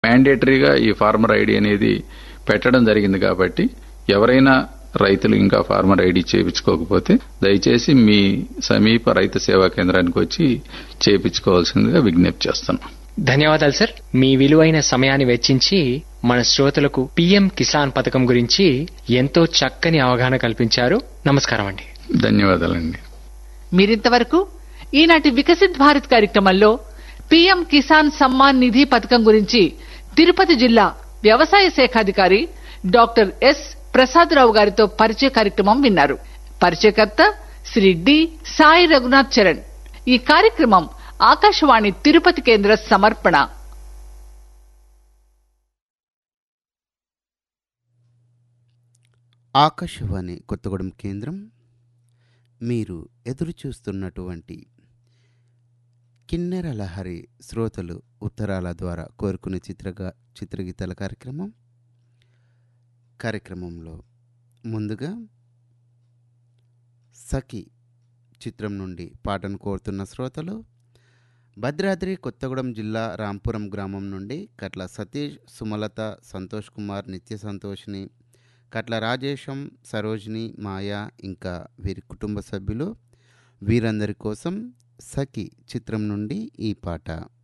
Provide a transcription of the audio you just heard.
మ్యాండేటరీగా ఈ farmer ID అనేది పెట్టడం జరిగింది కాబట్టి ఎవరైనా రైతులు ఇంకా ఫార్మర్ ఐడి చేయించుకోకపోతే దయచేసి మీ సమీప రైతు సేవా కేంద్రానికి వచ్చి చేయించుకోవాల్సిందిగా విజ్ఞప్తి చేస్తున్నాం ధన్యవాదాలు సార్ మీ విలువైన సమయాన్ని వెచ్చించి మన శ్రోతలకు పిఎం కిసాన్ పథకం గురించి ఎంతో చక్కని అవగాహన కల్పించారు నమస్కారం అండి ధన్యవాదాలండి మీరింతవరకు ఈనాటి వికసిత్ భారత్ కార్యక్రమంలో పీఎం కిసాన్ సమ్మాన్ నిధి పథకం గురించి తిరుపతి జిల్లా వ్యవసాయ శాఖాధికారి డాక్టర్ ఎస్ ప్రసాదరావు గారితో పరిచయ కార్యక్రమం విన్నారు పరిచయకర్త శ్రీ డి సాయి రఘునాథ్ చరణ్ ఈ కార్యక్రమం ఆకాశవాణి తిరుపతి కేంద్ర సమర్పణ ఆకాశవాణి కొత్తగూడెం కేంద్రం మీరు ఎదురు చూస్తున్నటువంటి కిన్నెర లహరి శ్రోతలు ఉత్తరాల ద్వారా కోరుకునే చిత్రగా చిత్రగీతాల కార్యక్రమం కార్యక్రమంలో ముందుగా సఖి చిత్రం నుండి పాటను కోరుతున్న శ్రోతలు భద్రాద్రి కొత్తగూడెం జిల్లా రాంపురం గ్రామం నుండి కట్ల సతీష్ సుమలత సంతోష్ కుమార్ నిత్య సంతోషిని కట్ల రాజేశం సరోజిని మాయా ఇంకా వీరి కుటుంబ సభ్యులు వీరందరి కోసం సఖి చిత్రం నుండి ఈ పాట